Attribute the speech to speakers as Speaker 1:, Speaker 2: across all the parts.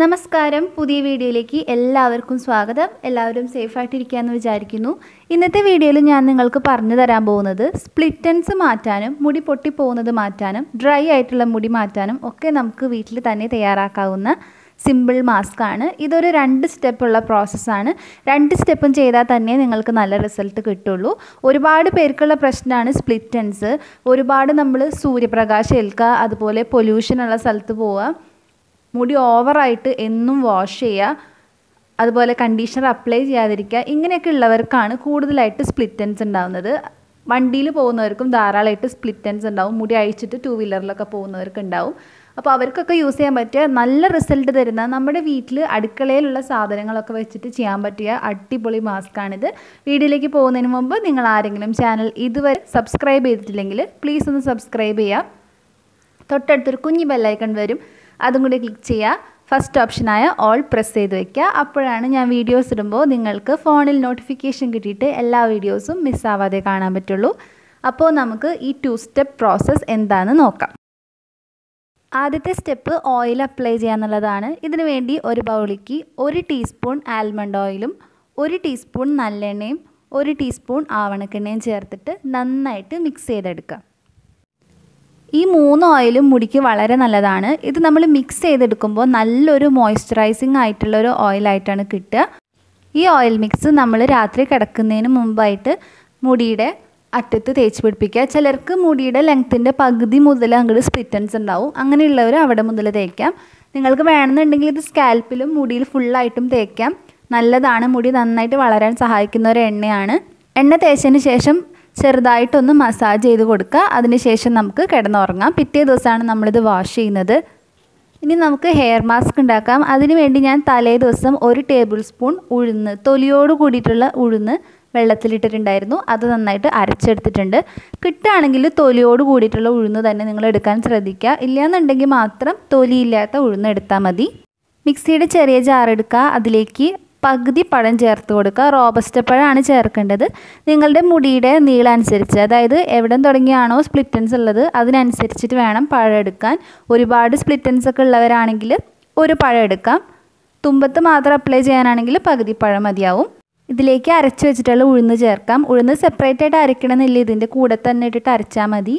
Speaker 1: നമസ്കാരം പുതിയ വീഡിയോയിലേക്ക് എല്ലാവർക്കും സ്വാഗതം എല്ലാവരും സേഫായിട്ടിരിക്കുകയെന്ന് വിചാരിക്കുന്നു ഇന്നത്തെ വീഡിയോയിൽ ഞാൻ നിങ്ങൾക്ക് പറഞ്ഞു തരാൻ പോകുന്നത് സ്പ്ലിറ്റൻസ് മാറ്റാനും മുടി പൊട്ടിപ്പോകുന്നത് മാറ്റാനും ഡ്രൈ ആയിട്ടുള്ള മുടി മാറ്റാനും ഒക്കെ നമുക്ക് വീട്ടിൽ തന്നെ തയ്യാറാക്കാവുന്ന സിമ്പിൾ മാസ്ക് ആണ് ഇതൊരു രണ്ട് സ്റ്റെപ്പുള്ള പ്രോസസ്സാണ് രണ്ട് സ്റ്റെപ്പും ചെയ്താൽ തന്നെ നിങ്ങൾക്ക് നല്ല റിസൾട്ട് കിട്ടുള്ളൂ ഒരുപാട് പേർക്കുള്ള പ്രശ്നമാണ് സ്പ്ലിറ്റൻസ് ഒരുപാട് നമ്മൾ സൂര്യപ്രകാശം ഏൽക്കുക അതുപോലെ പൊല്യൂഷനുള്ള സ്ഥലത്ത് പോവുക മുടി ഓവറായിട്ട് എന്നും വാഷ് ചെയ്യുക അതുപോലെ കണ്ടീഷണർ അപ്ലൈ ചെയ്യാതിരിക്കുക ഇങ്ങനെയൊക്കെ ഉള്ളവർക്കാണ് കൂടുതലായിട്ട് സ്പ്ലിറ്റൻസ് ഉണ്ടാകുന്നത് വണ്ടിയിൽ പോകുന്നവർക്കും ധാരാളമായിട്ട് സ്പ്ലിറ്റൻസ് ഉണ്ടാവും മുടി അഴിച്ചിട്ട് ടൂ വീലറിലൊക്കെ പോകുന്നവർക്ക് ഉണ്ടാവും അപ്പോൾ അവർക്കൊക്കെ യൂസ് ചെയ്യാൻ പറ്റിയ നല്ല റിസൾട്ട് തരുന്ന നമ്മുടെ വീട്ടിൽ അടുക്കളയിലുള്ള സാധനങ്ങളൊക്കെ വെച്ചിട്ട് ചെയ്യാൻ പറ്റിയ അടിപൊളി മാസ്കാണിത് വീഡിയോയിലേക്ക് പോകുന്നതിന് മുമ്പ് നിങ്ങൾ ആരെങ്കിലും ചാനൽ ഇതുവരെ സബ്സ്ക്രൈബ് ചെയ്തിട്ടില്ലെങ്കിൽ പ്ലീസ് ഒന്ന് സബ്സ്ക്രൈബ് ചെയ്യുക തൊട്ടടുത്തൊരു കുഞ്ഞു ബെല്ലൈക്കൺ വരും അതും കൂടി ക്ലിക്ക് ചെയ്യുക ഫസ്റ്റ് ഓപ്ഷനായ ഓൾ പ്രസ് ചെയ്ത് വെക്കുക അപ്പോഴാണ് ഞാൻ വീഡിയോസ് ഇടുമ്പോൾ നിങ്ങൾക്ക് ഫോണിൽ നോട്ടിഫിക്കേഷൻ കിട്ടിയിട്ട് എല്ലാ വീഡിയോസും മിസ്സാവാതെ കാണാൻ പറ്റുള്ളൂ അപ്പോൾ നമുക്ക് ഈ ടു സ്റ്റെപ്പ് പ്രോസസ്സ് എന്താണെന്ന് നോക്കാം ആദ്യത്തെ സ്റ്റെപ്പ് ഓയിൽ അപ്ലൈ ചെയ്യാന്നുള്ളതാണ് ഇതിനു വേണ്ടി ഒരു ബൗളിക്ക് ഒരു ടീസ്പൂൺ ആൽമണ്ട് ഓയിലും ഒരു ടീസ്പൂൺ നല്ലെണ്ണയും ഒരു ടീസ്പൂൺ ആവണക്കെണ്ണയും ചേർത്തിട്ട് നന്നായിട്ട് മിക്സ് ചെയ്തെടുക്കുക ഈ മൂന്ന് ഓയിലും മുടിക്ക് വളരെ നല്ലതാണ് ഇത് നമ്മൾ മിക്സ് ചെയ്തെടുക്കുമ്പോൾ നല്ലൊരു മോയ്സ്ചറൈസിങ് ആയിട്ടുള്ള ഒരു ഓയിലായിട്ടാണ് കിട്ടുക ഈ ഓയിൽ മിക്സ് നമ്മൾ രാത്രി കിടക്കുന്നതിന് മുമ്പായിട്ട് മുടിയുടെ അറ്റത്ത് തേച്ച് പിടിപ്പിക്കുക ചിലർക്ക് മുടിയുടെ ലെങ്ത്തിൻ്റെ പകുതി മുതൽ അങ്ങോട്ട് സ്പ്ലിറ്റൻസ് ഉണ്ടാവും അങ്ങനെയുള്ളവർ അവിടെ മുതൽ തേക്കാം നിങ്ങൾക്ക് വേണമെന്നുണ്ടെങ്കിൽ ഇത് സ്കാൽപ്പിലും മുടിയിൽ ഫുള്ളായിട്ടും തേക്കാം നല്ലതാണ് മുടി നന്നായിട്ട് വളരാൻ സഹായിക്കുന്ന ഒരു എണ്ണയാണ് എണ്ണ തേച്ചതിന് ശേഷം ചെറുതായിട്ടൊന്ന് മസാജ് ചെയ്ത് കൊടുക്കുക അതിനുശേഷം നമുക്ക് കിടന്നുറങ്ങാം പിറ്റേ ദിവസമാണ് നമ്മളിത് വാഷ് ചെയ്യുന്നത് ഇനി നമുക്ക് ഹെയർ മാസ്ക് ഉണ്ടാക്കാം അതിനു വേണ്ടി ഞാൻ തലേ ദിവസം ഒരു ടേബിൾ സ്പൂൺ ഉഴുന്ന് തൊലിയോട് കൂടിയിട്ടുള്ള ഉഴുന്ന് വെള്ളത്തിലിട്ടിട്ടുണ്ടായിരുന്നു അത് നന്നായിട്ട് അരച്ചെടുത്തിട്ടുണ്ട് കിട്ടുകയാണെങ്കിൽ തൊലിയോട് കൂടിയിട്ടുള്ള ഉഴുന്ന് തന്നെ നിങ്ങൾ എടുക്കാൻ ശ്രദ്ധിക്കുക ഇല്ലയെന്നുണ്ടെങ്കിൽ മാത്രം തൊലിയില്ലാത്ത ഉഴുന്ന് എടുത്താൽ മതി മിക്സിയുടെ ചെറിയ ജാർ എടുക്കുക അതിലേക്ക് പകുതി പഴം ചേർത്ത് കൊടുക്കുക റോബസ്റ്റ പഴമാണ് ചേർക്കേണ്ടത് നിങ്ങളുടെ മുടിയുടെ നീളം അനുസരിച്ച് അതായത് എവിടെ തുടങ്ങിയാണോ സ്പ്ലിറ്റൻസ് ഉള്ളത് അതിനനുസരിച്ചിട്ട് വേണം പഴം എടുക്കാൻ ഒരുപാട് സ്പ്ലിറ്റൻസ് ഒക്കെ ഉള്ളവരാണെങ്കിൽ ഒരു പഴം എടുക്കാം തുമ്പത്ത് മാത്രം അപ്ലൈ ചെയ്യാനാണെങ്കിൽ പകുതി പഴം മതിയാവും ഇതിലേക്ക് അരച്ച് വെച്ചിട്ടുള്ള ഉഴുന്ന് ചേർക്കാം ഉഴുന്ന് സെപ്പറേറ്റ് ആയിട്ട് അരക്കണമെന്നില്ല ഇതിൻ്റെ കൂടെ തന്നെ ഇട്ടിട്ട് അരച്ചാൽ മതി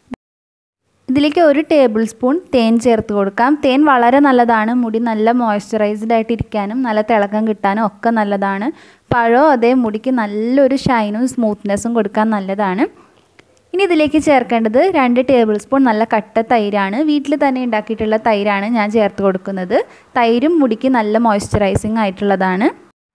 Speaker 1: ഇതിലേക്ക് ഒരു ടേബിൾ സ്പൂൺ തേൻ ചേർത്ത് കൊടുക്കാം തേൻ വളരെ നല്ലതാണ് മുടി നല്ല മോയ്സ്ചറൈസ്ഡ് ആയിട്ട് ഇരിക്കാനും നല്ല തിളക്കം കിട്ടാനും ഒക്കെ നല്ലതാണ് പഴം അതേ മുടിക്ക് നല്ലൊരു ഷൈനും സ്മൂത്ത്നെസ്സും കൊടുക്കാൻ നല്ലതാണ് ഇനി ഇതിലേക്ക് ചേർക്കേണ്ടത് രണ്ട് ടേബിൾ സ്പൂൺ നല്ല കട്ട തൈരാണ് വീട്ടിൽ തന്നെ ഉണ്ടാക്കിയിട്ടുള്ള തൈരാണ് ഞാൻ ചേർത്ത് കൊടുക്കുന്നത് തൈരും മുടിക്ക് നല്ല മോയ്സ്ചറൈസിങ് ആയിട്ടുള്ളതാണ്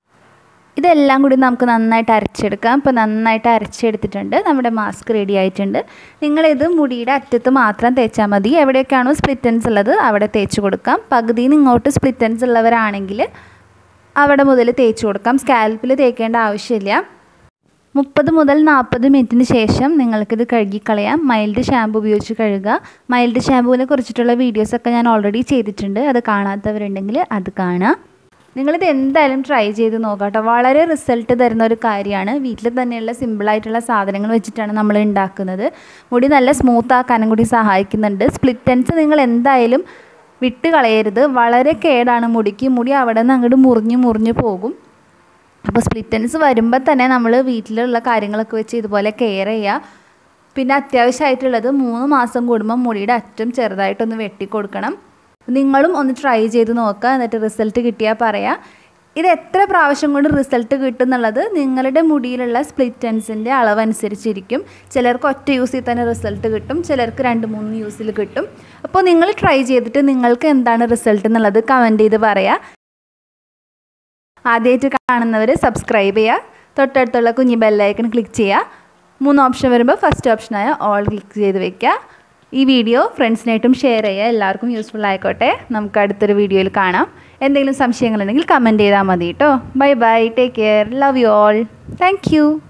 Speaker 1: ഇതെല്ലാം കൂടി നമുക്ക് നന്നായിട്ട് അരച്ചെടുക്കാം ഇപ്പോൾ നന്നായിട്ട് അരച്ചെടുത്തിട്ടുണ്ട് നമ്മുടെ മാസ്ക് റെഡി ആയിട്ടുണ്ട് നിങ്ങളിത് മുടിയുടെ അറ്റത്ത് മാത്രം തേച്ചാൽ മതി എവിടെയൊക്കെയാണോ സ്പ്ലിറ്റൻസ് ഉള്ളത് അവിടെ തേച്ച് കൊടുക്കാം പകുതിയിൽ നിന്ന് ഇങ്ങോട്ട് സ്പ്ലിറ്റൻസ് ഉള്ളവരാണെങ്കിൽ അവിടെ മുതൽ തേച്ച് കൊടുക്കാം സ്കാൽപ്പിൽ തേക്കേണ്ട ആവശ്യമില്ല മുപ്പത് മുതൽ നാൽപ്പത് മിനിറ്റിന് ശേഷം നിങ്ങൾക്കിത് കഴുകിക്കളയാം മൈൽഡ് ഷാമ്പു ഉപയോഗിച്ച് കഴുകുക മൈൽഡ് ഷാമ്പുവിനെ കുറിച്ചിട്ടുള്ള വീഡിയോസൊക്കെ ഞാൻ ഓൾറെഡി ചെയ്തിട്ടുണ്ട് അത് കാണാത്തവരുണ്ടെങ്കിൽ അത് കാണുക നിങ്ങളിത് എന്തായാലും ട്രൈ ചെയ്ത് നോക്കാം വളരെ റിസൾട്ട് തരുന്ന ഒരു കാര്യമാണ് വീട്ടിൽ തന്നെയുള്ള സിമ്പിളായിട്ടുള്ള സാധനങ്ങൾ വെച്ചിട്ടാണ് നമ്മൾ ഉണ്ടാക്കുന്നത് മുടി നല്ല സ്മൂത്ത് ആക്കാനും കൂടി സഹായിക്കുന്നുണ്ട് സ്പ്ലിറ്റൻസ് നിങ്ങൾ എന്തായാലും വിട്ട് കളയരുത് വളരെ കേടാണ് മുടിക്ക് മുടി അവിടെ നിന്ന് അങ്ങോട്ട് മുറിഞ്ഞ് മുറിഞ്ഞ് പോകും അപ്പോൾ സ്പ്ലിറ്റൻസ് വരുമ്പോൾ തന്നെ നമ്മൾ വീട്ടിലുള്ള കാര്യങ്ങളൊക്കെ വെച്ച് ഇതുപോലെ കെയർ ചെയ്യുക പിന്നെ അത്യാവശ്യമായിട്ടുള്ളത് മൂന്ന് മാസം കൂടുമ്പോൾ മുടിയുടെ അറ്റം ചെറുതായിട്ടൊന്ന് വെട്ടി കൊടുക്കണം നിങ്ങളും ഒന്ന് ട്രൈ ചെയ്ത് നോക്കുക എന്നിട്ട് റിസൾട്ട് കിട്ടിയാൽ പറയാം ഇത് എത്ര പ്രാവശ്യം കൊണ്ട് റിസൾട്ട് കിട്ടും എന്നുള്ളത് നിങ്ങളുടെ മുടിയിലുള്ള സ്പ്ലിറ്റൻസിൻ്റെ അളവനുസരിച്ചിരിക്കും ചിലർക്ക് ഒറ്റ യൂസിൽ തന്നെ റിസൾട്ട് കിട്ടും ചിലർക്ക് രണ്ട് മൂന്ന് യൂസിൽ കിട്ടും അപ്പോൾ നിങ്ങൾ ട്രൈ ചെയ്തിട്ട് നിങ്ങൾക്ക് എന്താണ് റിസൾട്ട് എന്നുള്ളത് കമൻറ്റ് ചെയ്ത് പറയാം ആദ്യമായിട്ട് കാണുന്നവർ സബ്സ്ക്രൈബ് ചെയ്യുക തൊട്ടടുത്തുള്ള കുഞ്ഞി ബെല്ലൈക്കൺ ക്ലിക്ക് ചെയ്യുക മൂന്ന് ഓപ്ഷൻ വരുമ്പോൾ ഫസ്റ്റ് ഓപ്ഷനായ ഓൾ ക്ലിക്ക് ചെയ്ത് വെക്കുക ഈ വീഡിയോ ഫ്രണ്ട്സിനായിട്ടും ഷെയർ ചെയ്യുക എല്ലാവർക്കും യൂസ്ഫുൾ ആയിക്കോട്ടെ നമുക്ക് അടുത്തൊരു വീഡിയോയിൽ കാണാം എന്തെങ്കിലും സംശയങ്ങളുണ്ടെങ്കിൽ കമൻറ്റ് ചെയ്താൽ മതി കേട്ടോ bye bye take care love you all thank